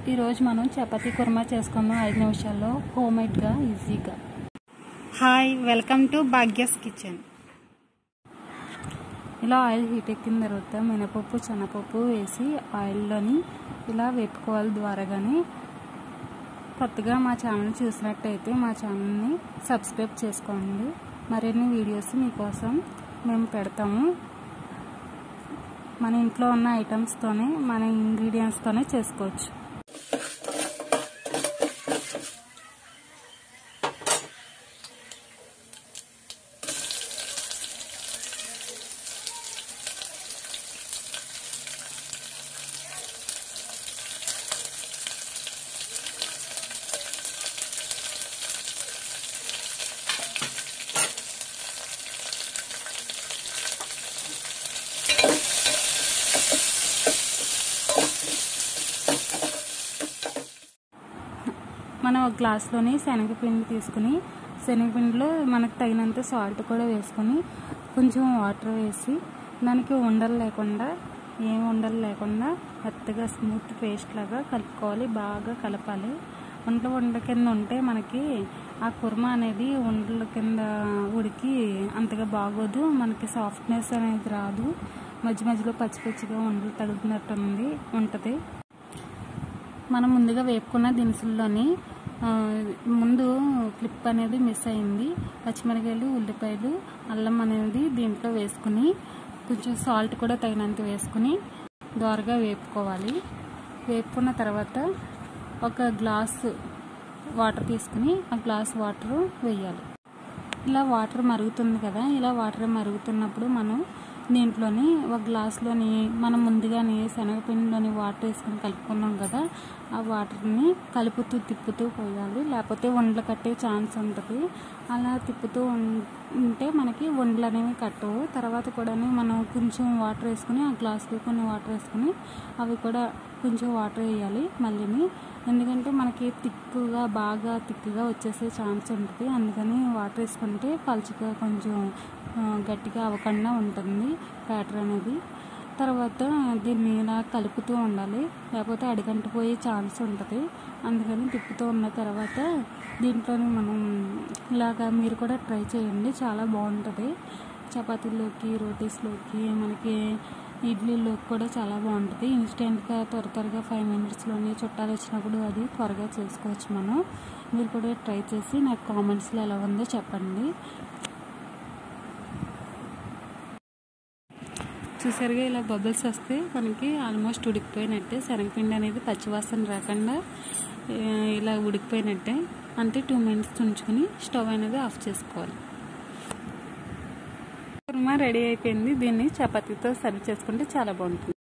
ఈరోజు మనం చపాతీ కుర్మా చేసుకుందాం ఐదు నిమిషాల్లో హోమ్ మేడ్గా ఈజీగా hi welcome to Bhagya's kitchen ఇలా ఆయిల్ హీట్ ఎక్కిన తర్వాత మినపప్పు శనగపప్పు వేసి ఆయిల్లోని ఇలా వేపుకోవాలి ద్వారాగానే కొత్తగా మా ఛానల్ చూసినట్టయితే మా ఛానల్ని సబ్స్క్రైబ్ చేసుకోండి మరిన్ని వీడియోస్ మీకోసం మేము పెడతాము మన ఇంట్లో ఉన్న ఐటమ్స్తోనే మన ఇంగ్రీడియంట్స్తోనే చేసుకోవచ్చు మనం ఒక గ్లాస్లోని శనగపిండి తీసుకుని శనగపిండిలో మనకు తగినంత సాల్ట్ కూడా వేసుకొని కొంచెం వాటర్ వేసి దానికి ఉండలు లేకుండా ఏం ఉండలు లేకుండా మెత్తగా స్మూత్ పేస్ట్ లాగా కలుపుకోవాలి బాగా కలపాలి వంట వంట కింద ఉంటే మనకి ఆ కుర్మా అనేది ఉండల కింద ఉడికి అంతగా బాగోదు మనకి సాఫ్ట్నెస్ అనేది రాదు మధ్య మధ్యలో పచ్చి పచ్చిగా ఉండలు తగులుతున్నట్టు ఉంది ఉంటుంది మనం ముందుగా వేపుకున్న దినుసుల్లోని ముందు క్లిప్ అనేది మిస్ అయింది పచ్చిమిరకాయలు ఉల్లిపాయలు అల్లం అనేది దీంట్లో వేసుకుని కొంచెం సాల్ట్ కూడా తగినంత వేసుకుని దోరగా వేపుకోవాలి వేపుకున్న తర్వాత ఒక గ్లాస్ వాటర్ తీసుకుని ఆ గ్లాస్ వాటర్ వేయాలి ఇలా వాటర్ మరుగుతుంది కదా ఇలా వాటర్ మరుగుతున్నప్పుడు మనం దీంట్లోని ఒక గ్లాస్లోని మనం ముందుగానే శనగపిండిలోని వాటర్ వేసుకొని కలుపుకున్నాం కదా ఆ వాటర్ని కలుపుతూ తిప్పుతూ పోయాలి లేకపోతే వండలు కట్టే ఛాన్స్ ఉంటుంది అలా తిప్పుతూ ఉంటే మనకి వండలు అనేవి కట్టవు తర్వాత కూడా మనం కొంచెం వాటర్ వేసుకుని ఆ గ్లాస్లో కొన్ని వాటర్ వేసుకుని అవి కూడా కొంచెం వాటర్ వేయాలి మళ్ళీని ఎందుకంటే మనకి తిక్కుగా బాగా తిక్కుగా వచ్చేసే ఛాన్స్ ఉంటుంది అందుకని వాటర్ వేసుకుంటే పలుచగా కొంచెం గట్టిగా అవ్వకుండా ఉంటుంది బ్యాటర్ అనేది తర్వాత దీన్ని ఇలా కలుపుతూ ఉండాలి లేకపోతే అడిగంటిపోయే ఛాన్స్ ఉంటుంది అందుకని తిప్పుతూ ఉన్న తర్వాత దీంట్లోని మనం ఇలాగా మీరు కూడా ట్రై చేయండి చాలా బాగుంటుంది చపాతీలోకి రోటీస్లోకి మనకి ఇడ్లీలోకి కూడా చాలా బాగుంటుంది ఇన్స్టెంట్గా త్వర త్వరగా ఫైవ్ మినిట్స్లోనే చుట్టాలు వచ్చినప్పుడు అది త్వరగా చేసుకోవచ్చు మనం మీరు కూడా ట్రై చేసి నాకు కామెంట్స్లో ఎలా ఉందో చెప్పండి చూసారుగా ఇలా బబుల్స్ వస్తే మనకి ఆల్మోస్ట్ ఉడికిపోయినట్టే శనగపిండి అనేది పచ్చివాసన రాకుండా ఇలా ఉడికిపోయినట్టే అంతే టూ మినిట్స్ ఉంచుకొని స్టవ్ అనేది ఆఫ్ చేసుకోవాలి కుర్మా రెడీ అయిపోయింది దీన్ని చపాతీతో సర్వ్ చేసుకుంటే చాలా బాగుంటుంది